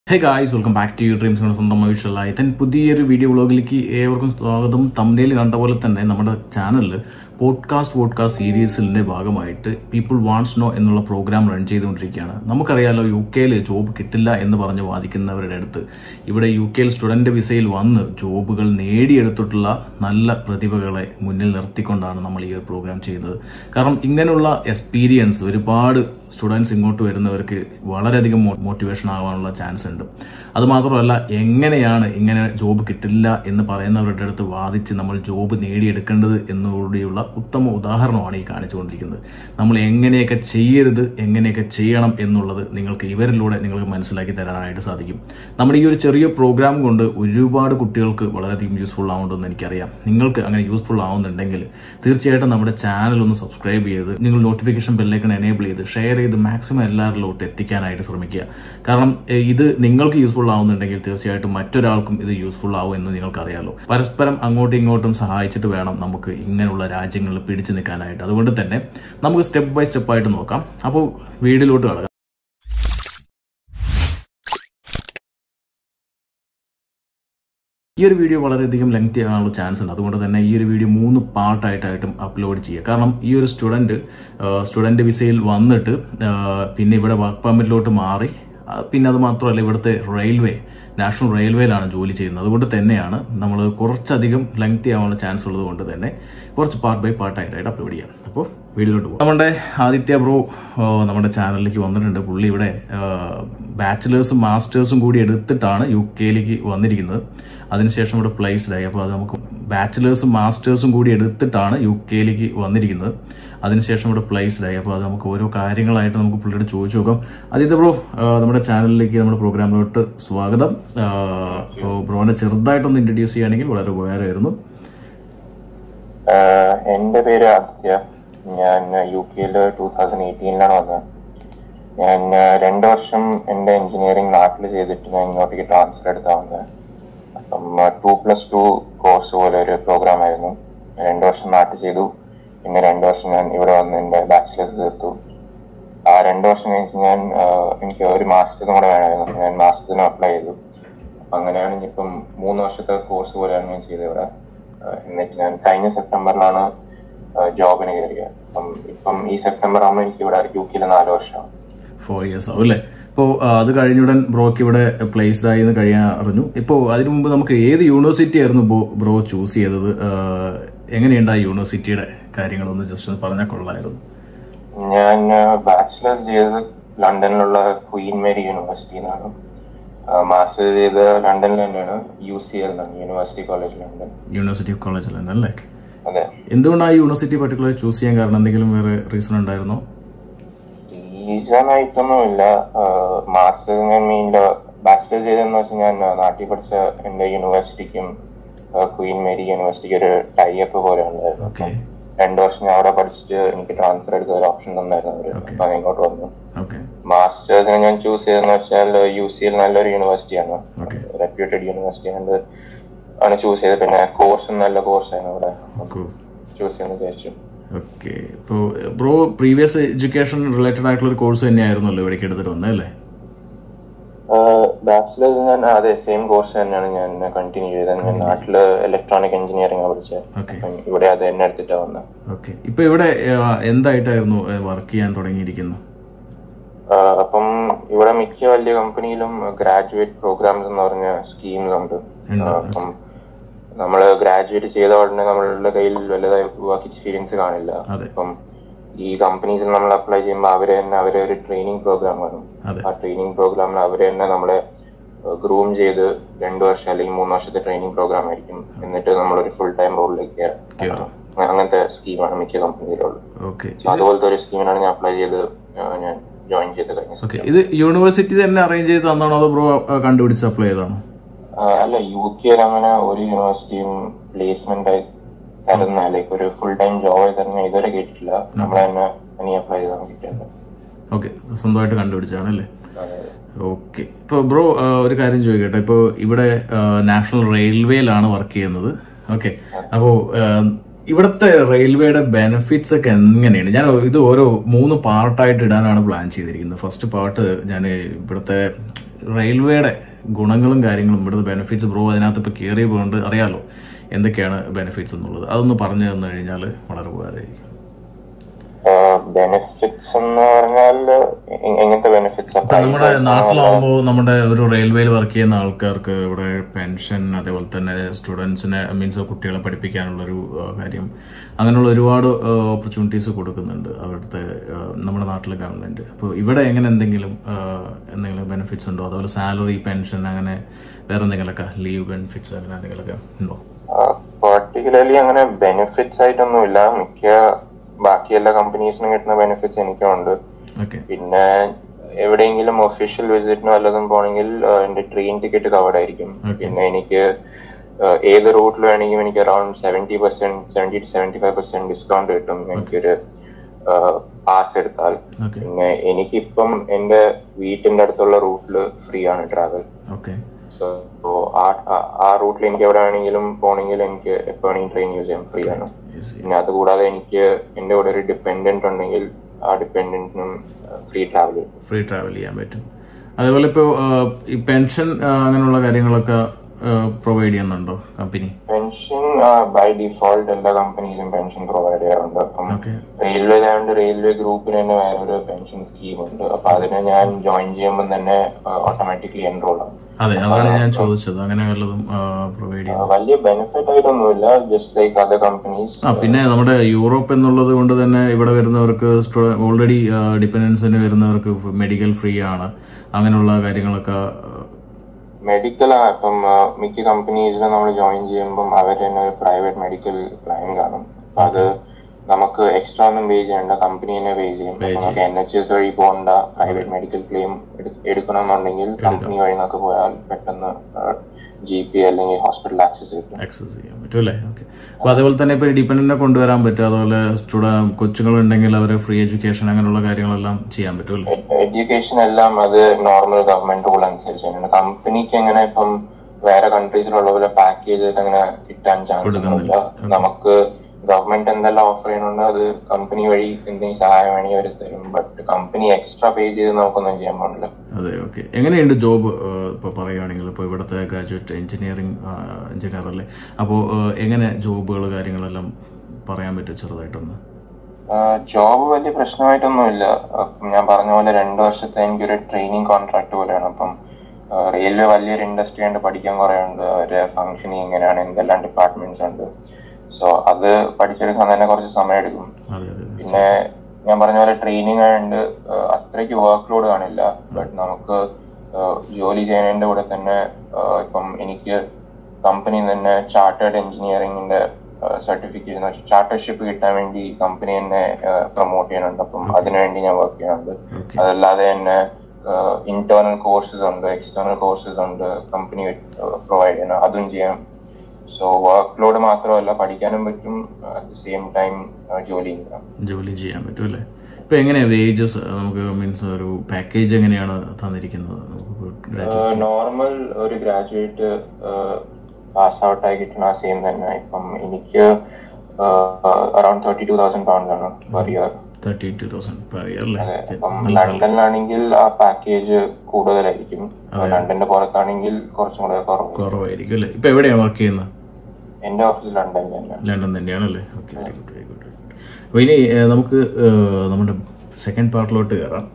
Hey guys welcome back to you dreams സ്വന്തം മനുഷ്യലായി തൻ പുതിയൊരു വീഡിയോ വ്ളോഗിലേക്ക് ഏവർക്കും സ്വാഗതം തമ്മിൽ കണ്ട പോലെ തന്നെ നമ്മുടെ ചാനലിൽ പോഡ്കാസ്റ്റ് പോഡ്കാസ്റ്റ് സീരീസിന്റെ ഭാഗമായിട്ട് പീപ്പിൾ വാണ്ട്സ് നോ എന്നുള്ള പ്രോഗ്രാം റൺ ചെയ്തുകൊണ്ടിരിക്കുകയാണ് നമുക്കറിയാലോ യു കെയിൽ ജോബ് കിട്ടില്ല എന്ന് പറഞ്ഞ് വാദിക്കുന്നവരുടെ അടുത്ത് ഇവിടെ യു കെയിൽ സ്റ്റുഡന്റ് വിസയിൽ വന്ന് ജോബുകൾ നേടിയെടുത്തിട്ടുള്ള നല്ല പ്രതിഭകളെ മുന്നിൽ നിർത്തിക്കൊണ്ടാണ് നമ്മൾ ഈ ഒരു പ്രോഗ്രാം ചെയ്യുന്നത് കാരണം ഇങ്ങനെയുള്ള എക്സ്പീരിയൻസ് ഒരുപാട് സ്റ്റുഡൻസ് ഇങ്ങോട്ട് വരുന്നവർക്ക് വളരെയധികം മോട്ടിവേഷൻ ആവാനുള്ള ചാൻസ് ഉണ്ട് അത് മാത്രമല്ല എങ്ങനെയാണ് ഇങ്ങനെ ജോബ് കിട്ടില്ല എന്ന് പറയുന്നവരുടെ അടുത്ത് വാദിച്ച് നമ്മൾ ജോബ് നേടിയെടുക്കേണ്ടത് എന്നുകൂടിയുള്ള ഉത്തമ ഉദാഹരണമാണ് ഈ കാണിച്ചുകൊണ്ടിരിക്കുന്നത് നമ്മൾ എങ്ങനെയൊക്കെ ചെയ്യരുത് എങ്ങനെയൊക്കെ ചെയ്യണം എന്നുള്ളത് നിങ്ങൾക്ക് ഇവരിലൂടെ നിങ്ങൾക്ക് മനസ്സിലാക്കി തരാനായിട്ട് സാധിക്കും നമ്മുടെ ഈ ഒരു ചെറിയ പ്രോഗ്രാം കൊണ്ട് ഒരുപാട് കുട്ടികൾക്ക് വളരെയധികം യൂസ്ഫുൾ ആവുന്നുണ്ടെന്ന് എനിക്കറിയാം നിങ്ങൾക്ക് അങ്ങനെ യൂസ്ഫുൾ ആവുന്നുണ്ടെങ്കിൽ തീർച്ചയായിട്ടും നമ്മുടെ ചാനൽ ഒന്ന് സബ്സ്ക്രൈബ് ചെയ്ത് നിങ്ങൾ നോട്ടിഫിക്കേഷൻ ബെല്ലേക്കൺ എനേബിൾ ചെയ്ത് ഷെയർ ചെയ്ത് മാക്സിമം എല്ലാവരിലോട്ട് എത്തിക്കാനായിട്ട് ശ്രമിക്കുക കാരണം എഹ്, ഇത് നിങ്ങൾക്ക് യൂസ്ഫുൾ ആവുന്നുണ്ടെങ്കിൽ തീർച്ചയായിട്ടും മറ്റൊരാൾക്കും ഇത് യൂസ്ഫുൾ ആവും എന്ന് നിങ്ങൾക്കറിയാലോ പരസ്പരം അങ്ങോട്ടും ഇങ്ങോട്ടും സഹായിച്ചിട്ട് വേണം നമുക്ക് ഇങ്ങനെയുള്ള രാജ്യങ്ങളിൽ പിടിച്ചു നിൽക്കാനായിട്ട് അതുകൊണ്ട് തന്നെ നമുക്ക് സ്റ്റെപ്പ് ബൈ സ്റ്റെപ്പ് ആയിട്ട് നോക്കാം അപ്പോൾ വീഡിയോയിലോട്ട് കടക്കാം ഈ ഒരു വീഡിയോ വളരെയധികം ലെങ്തി ആകാനുള്ള ചാൻസ് ഉണ്ട് അതുകൊണ്ട് തന്നെ ഈ ഒരു വീഡിയോ മൂന്ന് പാർട്ടായിട്ടായിട്ടും അപ്ലോഡ് ചെയ്യുക കാരണം ഈ ഒരു സ്റ്റുഡന്റ് സ്റ്റുഡന്റ് വിസയിൽ വന്നിട്ട് ആ, പിന്നെ ഇവിടെ വർക്ക് പെർമിറ്റിലോട്ട് മാറി ആ, പിന്നെ അത് മാത്രമല്ല ഇവിടുത്തെ റെയിൽവേ നാഷണൽ റെയിൽവേയിലാണ് ജോലി ചെയ്യുന്നത് അതുകൊണ്ട് തന്നെയാണ് നമ്മൾ കുറച്ചധികം ലെങ്തി ആവാനുള്ള ചാൻസ് ഉള്ളത് കൊണ്ട് തന്നെ കുറച്ച് പാർട്ട് ബൈ പാർട്ടായിട്ടായിട്ട് അപ്ലോഡ് ചെയ്യാം അപ്പോൾ വീഡിയോയിലോട്ട് പോകും നമ്മുടെ ആദിത്യ ബ്രോ ആ, നമ്മുടെ ചാനലിലേക്ക് വന്നിട്ടുണ്ട് പുള്ളി ഇവിടെ ബാച്ചിലേഴ്സും മാസ്റ്റേഴ്സും കൂടി എടുത്തിട്ടാണ് യു കെയിലേക്ക് വന്നിരിക്കുന്നത് അതിനുശേഷം ഇവിടെ പ്ലേസ്ഡായി അപ്പോൾ അത് നമുക്ക് ബാച്ചിലേഴ്സും മാസ്റ്റേഴ്സും കൂടി എടുത്തിട്ടാണ് യു കെയിലേക്ക് വന്നിരിക്കുന്നത് അതിനുശേഷം ഇവിടെ പ്ലേസ്ഡായി അപ്പോൾ അത് നമുക്ക് ഓരോ കാര്യങ്ങളായിട്ട് നമുക്ക് പുള്ളിയോട് ചോദിച്ചു നോക്കാം ആദ്യത്തെ ബ്രോ ആ, നമ്മുടെ ചാനലിലേക്ക് നമ്മുടെ പ്രോഗ്രാമിലോട്ട് സ്വാഗതം ആ, അപ്പോൾ ബ്രോനെ ചെറുതായിട്ടൊന്ന് ഇൻട്രൊഡ്യൂസ് ചെയ്യുകയാണെങ്കിൽ വളരെ ഉപകാരമായിരുന്നു ആഹ് എന്റെ പേര് ആദിത്യ ഞാൻ യു കെയിൽ ടൂ തൗസൻഡ് എയ്റ്റീനിലാണ് വന്നത് ഞാൻ ആഹ് രണ്ട് വർഷം എന്റെ എഞ്ചിനീയറിംഗ് നാട്ടിൽ ചെയ്തിട്ട് ഞാൻ ഇങ്ങോട്ടേക്ക് ട്രാൻസ്ഫർ എടുത്താ വന്നത് അപ്പം ടു പ്ലസ് ടു കോഴ്സ് പോലെ ഒരു പ്രോഗ്രാം ആയിരുന്നു രണ്ട് വർഷം നാട്ടിൽ ചെയ്തു പിന്നെ രണ്ട് വർഷം ഞാൻ ഇവിടെ വന്ന് എന്റെ ബാച്ചിലേഴ്സ് തീർത്തു ആ രണ്ട് വർഷം കഴിഞ്ഞ് ഞാൻ ആഹ് എനിക്ക് ഒരു മാസത്തേക്കും കൂടെ വേണമായിരുന്നു ഞാൻ മാസത്തിനും അപ്ലൈ ചെയ്തു അപ്പൊ അങ്ങനെയാണ് ഇനിയിപ്പം മൂന്ന് വർഷത്തെ കോഴ്സ് പോലെയാണ് ഞാൻ ചെയ്തത് ഇവിടെ ആഹ് എന്നിട്ട് ഞാൻ കഴിഞ്ഞ സെപ്റ്റംബറിലാണ് ജോബിന് കയറിയത് അപ്പം ഇപ്പം ഈ സെപ്റ്റംബർ ആകുമ്പോൾ എനിക്ക് ഇവിടെ യു കെയിൽ നാല് വർഷം ഫോർ ഇയേഴ്സ് ആവും അല്ലേ ഇപ്പോൾ അത് കഴിഞ്ഞുടൻ ബ്രോക്ക് ഇവിടെ പ്ലേസ്ഡ് ആയി എന്ന് കഴിയാൻ അറിഞ്ഞു ഇപ്പോൾ അതിനു മുമ്പ് നമുക്ക് ഏത് യൂണിവേഴ്സിറ്റി ആയിരുന്നു ബ്രോ- ബ്രോ ചൂസ് ചെയ്തത് ആ, എങ്ങനെയുണ്ട് ആ യൂണിവേഴ്സിറ്റിയുടെ കാര്യങ്ങളൊന്ന് ജസ്റ്റ് ഒന്ന് പറഞ്ഞാൽ കൊള്ളായിരുന്നു ഞാൻ ബാച്ചിലേഴ്സ് ചെയ്തത് ലണ്ടനിലുള്ള ക്വീൻ മേരി യൂണിവേഴ്സിറ്റിയിലാണ് മാസ്റ്റർ ചെയ്തത് ലണ്ടനിൽ തന്നെയാണ് U C L university college London university of college London അല്ലേ അതെ എന്തുകൊണ്ടാണ് ആ യൂണിവേഴ്സിറ്റി പർട്ടിക്കുലർ ചൂസ് ചെയ്യാൻ കാരണം എന്തെങ്കിലും വേറെ റീസൺ ഉണ്ടായിരുന്നോ റീസൺ ആയിട്ടൊന്നുമില്ല മാസ്റ്റർ ഞാൻ മെയിനില് ബാച്ചിലർ ചെയ്തതെന്ന് വെച്ചാൽ ഞാൻ ആ, നാട്ടിൽ പഠിച്ച എന്റെ യൂണിവേഴ്സിറ്റിക്കും ക്വീൻ മേരി യൂണിവേഴ്സിറ്റിക്ക് ഒരു ടൈ അപ്പ് പോലെ ഉണ്ടായിരുന്നു ഓക്കെ രണ്ടു വർഷം ഞാൻ അവിടെ പഠിച്ചിട്ട് എനിക്ക് ട്രാൻസ്ഫർ എടുത്ത ഒരു ഓപ്ഷൻ തന്നായിരുന്നു അവര് അപ്പൊ ഞാൻ ഇങ്ങോട്ട് വന്നു ഓക്കെ മാസ്റ്റേഴ്സിന് ഞാൻ ചൂസ് ചെയ്തെന്ന് വെച്ചാൽ യു സി എൽ നല്ലൊരു യൂണിവേഴ്സിറ്റിയാണ് ഓക്കെ റെപ്യൂട്ടഡ് യൂണിവേഴ്സിറ്റി ആണ് ആണ് ചൂസ് ചെയ്തത് പിന്നെ കോഴ്സും നല്ല കോഴ്സായിരുന്നു അവിടെ ചൂസ് ചെയ്യാന്ന് വിചാരിച്ചു ഓക്കെ ഇപ്പോൾ ബ്രോ പ്രീവിയസ് എഡ്യൂക്കേഷൻ റിലേറ്റഡ് ആയിട്ടുള്ള ഒരു കോഴ്സ് തന്നെയായിരുന്നല്ലോ ഇവിടേക്ക് എടുത്തിട്ട് വന്നത് അല്ലേ ബാച്ചിലേഴ്സ് ഞാൻ അതെ സെയിം കോഴ്സ് തന്നെയാണ് ഞാൻ കണ്ടിന്യൂ ചെയ്തത് ഞാൻ നാട്ടില് ഇലക്ട്രോണിക് എഞ്ചിനീയറിംഗ് പഠിച്ചത് ഓക്കെ അപ്പം ഇവിടെ അത് തന്നെ എടുത്തിട്ടാ വന്നത് ഓക്കെ ഇപ്പൊ ഇവിടെ ആ, എന്തായിട്ടായിരുന്നു വർക്ക് ചെയ്യാൻ തുടങ്ങിയിരിക്കുന്നത് ആഹ് അപ്പം ഇവിടെ മിക്ക വലിയ കമ്പനിയിലും ഗ്രാജുവേറ്റ് പ്രോഗ്രാംസ് എന്ന് പറഞ്ഞ സ്കീംസ് ഉണ്ട് ഉണ്ട്. ആഹ് അപ്പം നമ്മള് ഗ്രാജുവേറ്റ് ചെയ്ത ഉടനെ നമ്മളുടെ കയ്യിൽ വലുതായി വർക്ക് എക്സ്പീരിയൻസ് കാണില്ല അതെ. അപ്പം ഈ കമ്പനീസിൽ നമ്മൾ അപ്ലൈ ചെയ്യുമ്പോൾ അവര് തന്നെ അവരെ ഒരു ട്രെയിനിങ് പ്രോഗ്രാം കാണും അതെ ആ ട്രെയിനിങ് പ്രോഗ്രാമിൽ അവര് തന്നെ നമ്മളെ ഗ്രൂം ചെയ്ത് രണ്ടു വർഷം അല്ലെങ്കിൽ മൂന്ന് വർഷത്തെ ട്രെയിനിങ് പ്രോഗ്രാം ആയിരിക്കും എന്നിട്ട് നമ്മളൊരു ഫുൾ ടൈം റോളിലേക്ക് കേറും. അങ്ങനത്തെ സ്കീമാണ് മിക്ക കമ്പനിയിലുള്ളത് ഓക്കെ അതുപോലത്തെ ഒരു സ്കീമിനാണ് ഞാൻ അപ്ലൈ ചെയ്ത് ആഹ് ഞാൻ ജോയിൻ ചെയ്ത് കഴിഞ്ഞത് ഓക്കെ ഇത് യൂണിവേഴ്സിറ്റി തന്നെ അറേഞ്ച് ചെയ്ത് തന്നാണോ അതോ ബ്രോ കണ്ടുപിടിച്ച് അപ്ലൈ ചെയ്താണോ ആഹ് അല്ല യു കെയിൽ അങ്ങനെ ഒരു യൂണിവേഴ്സിറ്റിയും പ്ലേസ്മെന്റ് ആയി തരുന്ന ലൈക്ക് ഒരു ഫുൾ ടൈം ജോബ് ആയി തരുന്ന ഇതുവരെ കേട്ടിട്ടില്ല നമ്മൾ തന്നെ തനി അപ്ലൈ ചെയ്താണ് കിട്ടിയത് ഓക്കെ സ്വന്തമായിട്ട് കണ്ടുപിടിച്ചാണ് അല്ലേ ഓക്കെ ഇപ്പൊ ബ്രോ ഒരു കാര്യം ചോദിക്കട്ടെ ഇപ്പൊ ഇവിടെ നാഷണൽ റെയിൽവേയിലാണ് വർക്ക് ചെയ്യുന്നത് ഓക്കെ അപ്പോ ആ, ഇവിടുത്തെ റെയിൽവേയുടെ ബെനിഫിറ്റ്സ് ഒക്കെ എങ്ങനെയാണ് ഞാൻ ഇത് ഓരോ മൂന്ന് പാർട്ടായിട്ട് ഇടാനാണ് പ്ലാൻ ചെയ്തിരിക്കുന്നത് ഫസ്റ്റ് പാർട്ട് ഞാൻ ഇവിടുത്തെ റെയിൽവേയുടെ ഗുണങ്ങളും കാര്യങ്ങളും ഇവിടുത്തെ ബെനിഫിറ്റ്സ് ബ്രോ അതിനകത്ത് ഇപ്പോൾ കയറി പോകുന്നുണ്ട് അറിയാലോ എന്തൊക്കെയാണ് ബെനിഫിറ്റ്സ് എന്നുള്ളത് അതൊന്ന് പറഞ്ഞു തന്നു കഴിഞ്ഞാൽ വളരെ ഉപകാരമായിരിക്കും ബെനിഫിറ്റ്സ് എന്ന് പറഞ്ഞാൽ എ- എങ്ങനത്തെ ബെനിഫിറ്റ്സ് ഇപ്പൊ നമ്മുടെ നാട്ടിലാവുമ്പോൾ നമ്മുടെ ഒരു റെയിൽവേയിൽ വർക്ക് ചെയ്യുന്ന ആൾക്കാർക്ക് ഇവിടെ പെൻഷൻ അതേപോലെ തന്നെ സ്റ്റുഡൻസിനെ മീൻസ് കുട്ടികളെ പഠിപ്പിക്കാനുള്ള ഒരു ആ, കാര്യം അങ്ങനെയുള്ള ഒരുപാട് ഓപ്പർച്യൂണിറ്റീസ് കൊടുക്കുന്നുണ്ട് അവിടുത്തെ ആ, നമ്മുടെ നാട്ടിലെ ഗവൺമെന്റ് അപ്പോൾ ഇവിടെ എങ്ങനെ എന്തെങ്കിലും ആ, എന്തെങ്കിലും ബെനിഫിറ്റ്സ് ഉണ്ടോ അതുപോലെ സാലറി പെൻഷൻ അങ്ങനെ വേറെ എന്തെങ്കിലുമൊക്കെ ലീവ് ബെനിഫിറ്റ്സ് അങ്ങനെ എന്തെങ്കിലുമൊക്കെ ഉണ്ടോ പെർട്ടിക്കുലർലി അങ്ങനെ ബെനിഫിറ്റ്സ് ആയിട്ടൊന്നുമില്ല മിക്ക ബാക്കി എല്ലാ കമ്പനീസിനും കിട്ടുന്ന ബെനിഫിറ്റ്സ് എനിക്കും ഉണ്ട് ഓക്കെ പിന്നെ എവിടെയെങ്കിലും ഒഫീഷ്യൽ വിസിറ്റിനോ വല്ലതും പോണെങ്കിൽ എന്റെ ട്രെയിൻ ടിക്കറ്റ് കവർഡ് ആയിരിക്കും പിന്നെ എനിക്ക് ആഹ് ഏത് റൂട്ടിൽ വേണമെങ്കിലും എനിക്ക് around seventy percent seventy two seventy five percent discount കിട്ടും എനിക്കൊരു പാസ് എടുത്താൽ ഓക്കെ പിന്നെ എനിക്കിപ്പം എന്റെ വീട്ടിന്റെ അടുത്തുള്ള റൂട്ടിൽ ഫ്രീ ആണ് ട്രാവൽ ഓക്കെ സോ ആ ആ- ആ റൂട്ടിൽ എനിക്ക് എവിടെ വേണമെങ്കിലും പോകണമെങ്കിൽ എനിക്ക് എപ്പോ വേണമെങ്കിലും ട്രെയിൻ യൂസ് ചെയ്യാം ഫ്രീ ആണ് പിന്നെ അതുകൂടാതെ എനിക്ക് എന്റെ കൂടെ ഒരു ഡിപ്പെൻഡന്റ് ഉണ്ടെങ്കിൽ ആ ഡിപ്പെൻഡന്റിനും ഫ്രീ ട്രാവൽ കിട്ടും ഫ്രീ ട്രാവൽ ചെയ്യാൻ പറ്റും അതേപോലെ ഇപ്പോൾ ഈ പെൻഷൻ അങ്ങനെയുള്ള കാര്യങ്ങളൊക്കെ പ്രൊവൈഡ് ചെയ്യുന്നുണ്ടോ കമ്പനി പെൻഷൻ ബൈ ഡിഫോൾട്ട് എല്ലാ കമ്പനീസും പെൻഷൻ പ്രൊവൈഡ് ചെയ്യാറുണ്ട് അപ്പം ഓക്കെ റെയിൽവേ ആയതുകൊണ്ട് റെയിൽവേ ഗ്രൂപ്പിന് തന്നെ വേറൊരു പെൻഷൻ സ്കീം ഉണ്ട് അപ്പൊ അതിന് ഞാൻ ജോയിൻ ചെയ്യുമ്പോൾ തന്നെ ഓട്ടോമാറ്റിക്കലി എൻറോൾ ആവും അതെ അതാണ് ഞാൻ ചോദിച്ചത് അങ്ങനെ വല്ലതും പ്രൊവൈഡ് ചെയ്യുന്നു ആ, വലിയ ബെനിഫിറ്റ് ആയിട്ടൊന്നുമില്ല ജസ്റ്റ് ലൈക്ക് അതർ കമ്പനീസ് ആ പിന്നെ നമ്മുടെ യൂറോപ്പ് എന്നുള്ളത് കൊണ്ട് തന്നെ ഇവിടെ വരുന്നവർക്ക് ഓൾറെഡി ഡിപ്പെൻഡൻസിന് വരുന്നവർക്ക് മെഡിക്കൽ ഫ്രീ ആണ് അങ്ങനെയുള്ള കാര്യങ്ങളൊക്കെ മെഡിക്കൽ ഇപ്പം ആ, മിക്ക കമ്പനീസിലും നമ്മൾ ജോയിൻ ചെയ്യുമ്പം അവർ തന്നെ ഒരു പ്രൈവറ്റ് മെഡിക്കൽ പ്ലാൻ കാണും അപ്പൊ അത് നമുക്ക് എക്സ്ട്രാ ഒന്നും പേ ചെയ്യണ്ട കമ്പനി തന്നെ പേ ചെയ്യും അപ്പൊ നമുക്ക് എൻ എച്ച് എസ് വഴി പോകണ്ട പ്രൈവറ്റ് മെഡിക്കൽ ക്ലെയിം എടുക്കണമെന്നുണ്ടെങ്കിൽ കമ്പനി വഴി നമുക്ക് പോയാൽ പെട്ടെന്ന് ജി പി അല്ലെങ്കിൽ ഹോസ്പിറ്റൽ ആക്സസ് കിട്ടും ആക്സസ് ചെയ്യാൻ പറ്റും അല്ലേ ഓക്കെ അപ്പൊ അതേപോലെ തന്നെ ഇപ്പൊ ഡിപ്പെൻഡന്റിനെ കൊണ്ടുവരാൻ പറ്റും അതുപോലെ സ്റ്റുഡന്റ് കൊച്ചുങ്ങളുണ്ടെങ്കിൽ അവരെ ഫ്രീ എഡ്യൂക്കേഷൻ അങ്ങനെയുള്ള കാര്യങ്ങളെല്ലാം ചെയ്യാൻ പറ്റും അല്ലേ എഡ്യൂക്കേഷൻ എല്ലാം അത് നോർമൽ ഗവൺമെന്റ് റൂൾ അനുസരിച്ച് തന്നെയാണ് കമ്പനിക്ക് എങ്ങനെ ഇപ്പം വേറെ കൺട്രീസിലുള്ള പോലെ പാക്കേജ് അങ്ങനെ കിട്ടാൻ ചാൻസ് ഒന്നുമില്ല നമുക്ക് ഗവൺമെന്റ് എന്തെല്ലാം ഓഫർ ചെയ്യുന്നുണ്ടോ അത് കമ്പനി വഴി എന്തെങ്കിലും സഹായം വേണമെങ്കിൽ അവർ തരും ബട്ട് കമ്പനി എക്സ്ട്രാ പേ ചെയ്ത് നമുക്കൊന്നും ചെയ്യാൻ പാടില്ല അതെ ഓക്കെ എങ്ങനെയുണ്ട് ജോബ് ഇപ്പൊ പറയുകയാണെങ്കിൽ ഇപ്പൊ ഇവിടുത്തെ ഗ്രാജുവേറ്റ് എഞ്ചിനീയറിംഗ് എഞ്ചിനീയർ അല്ലേ അപ്പോൾ എങ്ങനെ ജോബുകൾ കാര്യങ്ങളെല്ലാം പറയാൻ പറ്റും ചെറുതായിട്ടൊന്ന് ജോബ് വലിയ പ്രശ്നമായിട്ടൊന്നുമില്ല അപ്പം ഞാൻ പറഞ്ഞ പോലെ രണ്ടു വർഷത്തെ എനിക്കൊരു ട്രെയിനിങ് കോൺട്രാക്ട് പോലെയാണ് അപ്പം റെയിൽവേ വലിയൊരു ഇൻഡസ്ട്രി ഉണ്ട് പഠിക്കാൻ കുറെ ഉണ്ട് അവരുടെ ഫംഗ്ഷനിങ് എങ്ങനെയാണ് എന്തെല്ലാം ഡിപ്പാർട്ട്മെന്റ്സ് ഉണ്ട് സോ അത് പഠിച്ചെടുക്കാൻ തന്നെ കുറച്ച് സമയം എടുക്കും അതെ അതെ അതെ. പിന്നെ ഞാൻ പറഞ്ഞ പോലെ ട്രെയിനിങ് ആയതുകൊണ്ട് ആഹ് അത്രയ്ക്ക് വർക്ക് ലോഡ് കാണില്ല ബട്ട് നമുക്ക് ആഹ് ജോലി ചെയ്യുന്നതിന്റെ കൂടെ തന്നെ ആഹ് ഇപ്പം എനിക്ക് കമ്പനി തന്നെ ചാർട്ടേഡ് എഞ്ചിനീയറിംഗിന്റെ സർട്ടിഫിക്കേഷൻ ചാർട്ടർഷിപ്പ് കിട്ടാൻ വേണ്ടി കമ്പനി തന്നെ പ്രൊമോട്ട് ചെയ്യുന്നുണ്ട് അപ്പം അതിനുവേണ്ടി ഞാൻ വർക്ക് ചെയ്യുന്നുണ്ട് Okay. അതല്ലാതെ തന്നെ ഇന്റേണൽ കോഴ്സസ് ഉണ്ട് എക്സ്റ്റേണൽ കോഴ്സസ് ഉണ്ട് കമ്പനി പ്രൊവൈഡ് ചെയ്യുന്നത് അതും ചെയ്യാം സോ വർക്ക് ലോഡ് മാത്രമല്ല പഠിക്കാനും പറ്റും അറ്റ് ദ സെയിം ടൈം ജോലി ചെയ്യാം ജോലി ചെയ്യാൻ പറ്റും അല്ലേ ഇപ്പൊ എങ്ങനെയാ വേജസ് നമുക്ക് മീൻസ് ഒരു പാക്കേജ് എങ്ങനെയാണ് തന്നിരിക്കുന്നത് നമുക്ക് graduate- നോർമൽ ഒരു ഗ്രാജുവേറ്റ് പാസ് ഔട്ട് ആയി കിട്ടുന്ന ആ സെയിം തന്നെ ഇപ്പം എനിക്ക് around thirty two thousand pounds ആണ് per year thirty two thousand per year അല്ലേ Okay. ഇപ്പം ലണ്ടനിലാണെങ്കിൽ ആ പാക്കേജ് കൂടുതലായിരിക്കും ലണ്ടന്റെ പുറത്താണെങ്കിൽ കുറച്ചും കൂടെ കുറവ് കുറവായിരിക്കും അല്ലേ ഇപ്പൊ എവിടെയാണ് വർക്ക് ചെയ്യുന്നത് എന്റെ ഓഫീസ് ലണ്ടനിൽ തന്നെ ലണ്ടൻ തന്നെയാണല്ലേ okay very good very good അപ്പൊ ഇനി ഏഹ്, നമുക്ക് ഏഹ്, നമ്മുടെ സെക്കൻഡ് പാർട്ടിലോട്ട് കയറാം